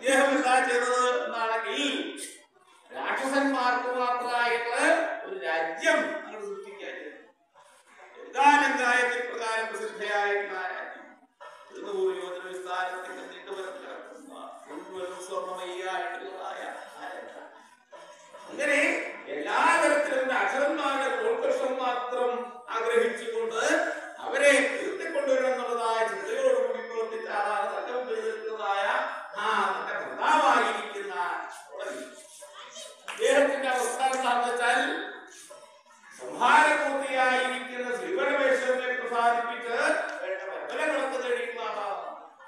ഇദ്ദേഹം എന്താ ചെയ്തത് എന്നാണെങ്കിൽ രാക്ഷസന്മാർക്ക് മാത്രമായിട്ട് ഒരു രാജ്യം അങ്ങോട്ട് സൃഷ്ടിക്കാൻ ലങ്കാലങ്കായത്തിൽ പ്രകാരം പ്രസിദ്ധയായിട്ടുള്ള ആ രാജ്യം ഇരുന്നൂറ് യോജന വിസ്താരത്തിൽ നീണ്ടുവരത്ത് കിടക്കുന്ന മുഴുവനും സ്വർണ്ണമയ്യായിട്ടുള്ളതായ ആ രാജ്യം അങ്ങനെ എല്ലാ തരത്തിലും അക്ഷരന്മാരുടെ ഉത്കർഷം മാത്രം ആഗ്രഹിച്ചുകൊണ്ട് അവരെ ഉയർത്തിക്കൊണ്ടുവരണം എന്നുള്ളതായ ചിന്തയോടുകൂടി പ്രവർത്തിച്ച ആളാണ് തന്റെ മുമ്പിൽ നിൽക്കുന്നതായ ആ തന്റെ ഭർത്താവായിരിക്കുന്ന കോടതി അദ്ദേഹത്തിന്റെ അവസ്ഥ എന്താണെന്ന് വെച്ചാൽ സംഹാരമൂർത്തിയായിരിക്കുന്ന ശ്രീപരമേശ്വരനെ പ്രസാദിപ്പിച്ച് വേണ്ട മംഗലങ്ങളൊക്കെ നേടിയുള്ള ആളാണ്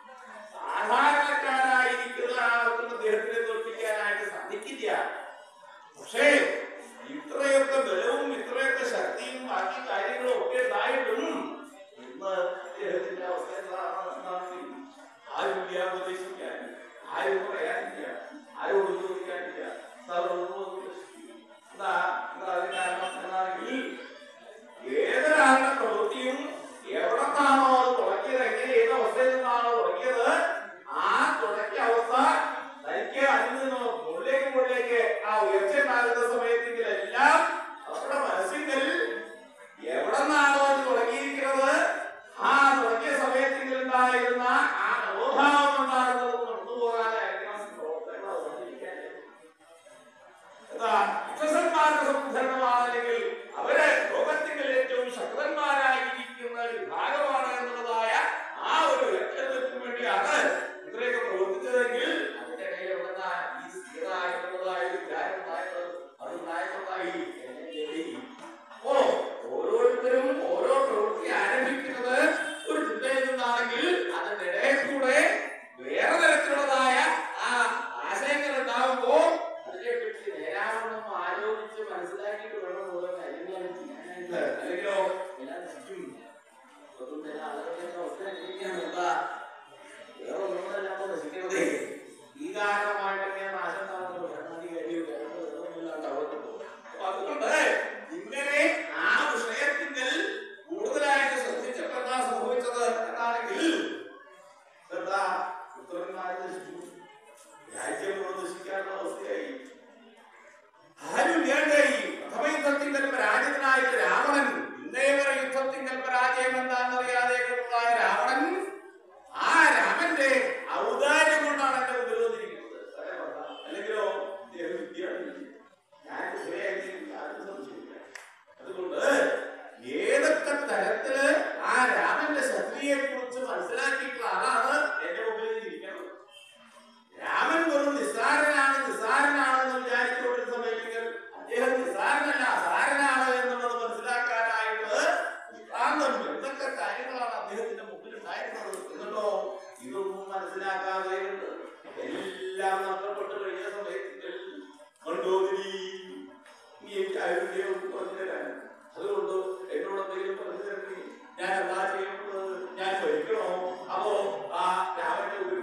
സാധാരണക്കാരായിരിക്കുന്ന ആൾക്കും അദ്ദേഹത്തിനെ തോൽപ്പിക്കാനായിട്ട് സാധിക്കില്ല പക്ഷേ ഇത്രയൊക്കെ ബലവും ഇത്രയൊക്കെ ശക്തിയും ബാക്കി കാര്യങ്ങളും ഒക്കെ ഉണ്ടായിട്ടും ഇന്ന് അദ്ദേഹത്തിന്റെ അവസ്ഥ എന്താണ് എന്നാണ് ആരും ഇല്ല ഉപദേശിക്കാൻ ആരും പറയാനില്ല ആരോടും ചോദിക്കാനില്ല സർവ്വതും ഉപദേശിക്കും. എന്താ എന്താ അതിന്റെ കാരണം എന്നാണെങ്കിൽ ഏതൊരാളുടെ പ്രവൃത്തിയും എവിടത്താണോ അത് തുടങ്ങിയത് എങ്ങനെ ഏത് അവസ്ഥയിൽ നിന്നാണോ തുടങ്ങിയത് ആ തുടങ്ങിയ അവസ്ഥ തനിക്ക് അതിൽ നിന്ന് മുകളിലേക്ക് മുകളിലേക്ക് ആ ഉയർച്ച ഉണ്ടാകുന്ന സമയത്തെങ്കിലെല്ലാം അവരുടെ മനസ്സിൽ എവിടെ നിന്നാണോ അത് തുടങ്ങിയിരിക്കുന്നത് ആ തുടങ്ങിയ സമയത്തെങ്കിൽ ഉണ്ടായിരുന്ന ആ മനോഭാവം ഉണ്ടാകുന്നത് കൊണ്ടു പോകാനായിരിക്കണം പ്രവർത്തനങ്ങൾ അവതരിപ്പിക്കാനായിട്ട് എന്താ അക്ഷസന്മാരുടെ സംഭരണമാണെങ്കിൽ അവര് ലോകത്തിൽ ഏറ്റവും ശക്തന്മാരായിരിക്കുന്ന ഒരു വിഭാഗമാണ് എന്നുള്ളതായ ആ ഒരു ലക്ഷ്യത്തിന് വേണ്ടിയാണ് ഇത്രയൊക്കെ പ്രവർത്തിച്ചതെങ്കിൽ അതിന്റെ ഇടയിൽ എവിടുന്ന ഈ സ്ഥിരമായിട്ടുള്ളതായ ഒരു വിചാരം ഉണ്ടായത് അത് ഉണ്ടായിട്ടുള്ളതായി ഓ ഓരോരുത്തരും ഓരോ പ്രവൃത്തി ആരംഭിക്കുന്നത് ഒരു ചിന്തയിൽ നിന്നാണെങ്കിൽ അതിന്റെ ഇടയിൽ കൂടെ വേറെ തരത്തിലുള്ളതായ ആ ആശയങ്ങൾ ഉണ്ടാകുമ്പോ അതിനെപ്പറ്റി നേരാവണ്ണം ആലോചിച്ച് മനസ്സിലാക്കിയിട്ട് വേണം ഓരോ കാര്യങ്ങൾ ചെയ്യാനായിട്ട് അല്ലെങ്കിലോ എല്ലാം നശിക്കും ഇപ്പം ചില ആളുകളുടെ അവസ്ഥ അനുഭവിക്കാൻ എന്താ വേറെ ഒന്നുകൊണ്ടല്ല നമ്മൾ നശിക്കുന്നത് ഈ കാരണമായിട്ടൊക്കെ നാശം ഉണ്ടാകുന്നത് ഭരണാധി കാര്യം വേറൊന്നുമില്ലാണ്ട് അവിടെ പോകും അപ്പൊ അതുകൊണ്ട് ഇങ്ങനെ ആ വിഷയത്തിൽ കൂടുതലായിട്ട് ശ്രദ്ധിച്ചപ്പോൾ എന്താ സംഭവിച്ചത് എന്നാണെങ്കിൽ എന്താ പുത്രന്മാരെ നശിച്ചു രാജ്യം മുഴുവൻ നശിക്കാനുള്ള അവസ്ഥയായി ആരും ഇല്ലാണ്ടായി പ്രഥമ യുദ്ധത്തിങ്കൽ പരാജിതനായിട്ട് രാവണൻ ഇന്നേ വരെ യുദ്ധത്തിങ്കൽ പരാജയം എന്താണെന്നറിയാതെ കിടന്നതായ രാവണൻ ആ രാമന്റെ ഔദാര്യം കൊണ്ടാണ് എന്റെ മുമ്പിൽ വന്നിരിക്കുന്നത് അതെ ഭർത്താവ്. അല്ലെങ്കിലോ ഇദ്ദേഹം വിദ്യാർത്ഥി ഞാൻ വിദ്യയായിരിക്കും ആരും സംശയമില്ല അതുകൊണ്ട് ഏതൊക്കെ തരത്തില് ആ രാമന്റെ ശക്തിയെ കുറിച്ച് മനസ്സിലാക്കിയിട്ടുള്ള ആളാണ് എന്റെ മുമ്പിൽ ഇരിക്കുന്നത് രാമൻ വെറും നിസ്സാരനാണ് നിസ്സാരനാണെന്ന് വിചാരിച്ചുകൊണ്ടിരുന്ന സമയത്തിൽ അദ്ദേഹം നിസ്സാരനല്ല അസാരനാണ് എന്നുള്ളത് മനസ്സിലാക്കാനായിട്ട് ദൃഷ്ടാന്തം എന്തൊക്കെ കാര്യങ്ങളാണ് അദ്ദേഹത്തിന്റെ മുമ്പിൽ ഉണ്ടായിരുന്നത് എന്നിട്ടോ ഇതൊന്നും മനസ്സിലാക്കാതെ എല്ലാം നഷ്ടപ്പെട്ട് കഴിഞ്ഞ സമയത്തിൽ മണ്ടോതിരി നീ എനിക്ക് ആരോഗ്യം പറഞ്ഞു തരാൻ അതുകൊണ്ട് എന്നോട് എന്തെങ്കിലും പറഞ്ഞു തരണേ ഞാൻ എന്താ ചെയ്യുന്നത് ഞാൻ ഭരിക്കണോ അപ്പോ ആ രാമന്റെ ഒരു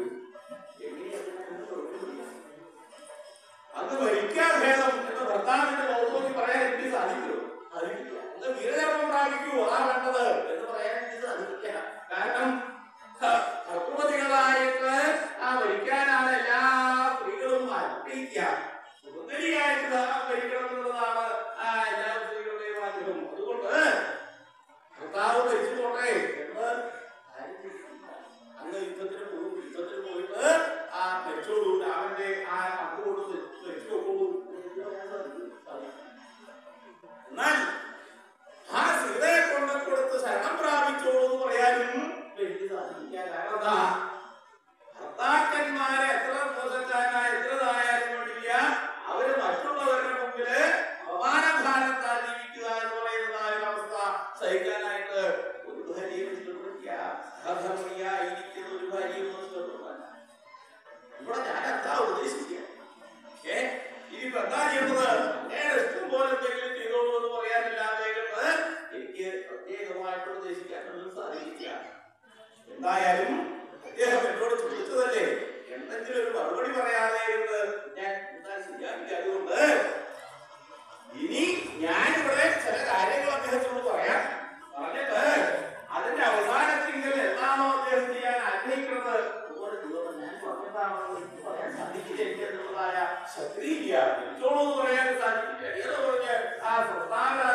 അന്ന് ഭരിക്കാൻ ഭേദം എന്ന് ഭർത്താവിന്റെ ലോകത്തോക്കി പറയാൻ എനിക്ക് സാധിക്കുമോ സാധിക്കില്ല അന്ന് വീരചർമ്മം പ്രാപിക്കൂ ആ വേണ്ടത് എന്ന് പറയാൻ എനിക്ക് സാധിക്കില്ല കാരണം ഹ, ഭർത്തൃപതികളായിട്ട് ആ ഭരിക്കാനാണ് എല്ലാ സ്ത്രീകളും ആഗ്രഹിക്കുക സുന്ദരിയായിട്ട് ആ ഭരിക്കണം എന്നുള്ളതാണ് ആ എല്ലാ സ്ത്രീകളുടെയും ആഗ്രഹം അതുകൊണ്ട് ഭർത്താവ് ഭരിച്ചു പോട്ടെ എന്ന് ആരും ചിന്തിക്കില്ല. അന്ന് യുദ്ധത്തിന് പോകും യുദ്ധത്തിന് പോയിട്ട് ആ മരിച്ചോളൂ രാമന്റെ ആ അമ്പ് കൊണ്ട് മരിച്ചോളൂ എന്ന് പറയാൻ സാധിക്കും. എന്നാൽ ആ സീതയെ കൊണ്ട് കൊടുത്ത് ശരണം പ്രാപിച്ചോളൂ എന്ന് പറയാനും എനിക്ക് സാധിക്കില്ല കാരണം എന്താ ഭർത്താക്കന്മാരെ എത്ര മോശക്കാരനായ എത്രതായാലും വേണ്ടില്ല അവര് മറ്റുള്ളവരുടെ മുമ്പില് അപമാനഭാരത്താൽ ജീവിക്കുക എന്ന് പറയുന്നതായ ഒരു അവസ്ഥ സഹിക്കാനായിട്ട് ഒരു ഭാര്യയെ ഇഷ്ടപ്പെടില്ല സഹധർമ്മിയായിരിക്കുന്ന ഒരു ഭാര്യയൊന്നും ഇഷ്ടപ്പെടുന്നില്ല ഇവിടെ ഞാൻ എന്താ ഉദ്ദേശിക്കുക ഏ ഇനിയിപ്പോ എന്താ ചെയ്യുന്നത് ഞാൻ ഇഷ്ടം പോലെ എന്തെങ്കിലും ചെയ്തോളൂ എന്ന് പറയാനില്ലാതെ കൊണ്ട് എനിക്ക് പ്രത്യേകമായിട്ട് ഉദ്ദേശിക്കാനൊന്നും സാധിക്കില്ല എന്തായാലും അദ്ദേഹം എന്നോട് ചോദിച്ചതല്ലേ എന്തെങ്കിലും ഒരു മറുപടി പറയാതെ എന്ന് ഞാൻ എന്താ ചെയ്യാനില്ല അതുകൊണ്ട് ഇനി ഞാനിവിടെ ചില കാര്യങ്ങൾ അദ്ദേഹത്തോട് പറയാം പറഞ്ഞിട്ട് അതിന്റെ അവസാനത്തിൽ എന്താണോ അദ്ദേഹം ചെയ്യാൻ ആഗ്രഹിക്കുന്നത് അതുപോലെ ചെയ്തോളാം. ഞാൻ പറഞ്ഞതാണോ എന്ന് എനിക്ക് പറയാൻ സാധിക്കില്ല എനിക്ക് എന്നുള്ളതായ ശക്തിയില്ല തിരിച്ചോളൂ എന്ന് പറയാൻ സാധിക്കില്ല എന്ന് പറഞ്ഞ് ആ സംസ്ഥാന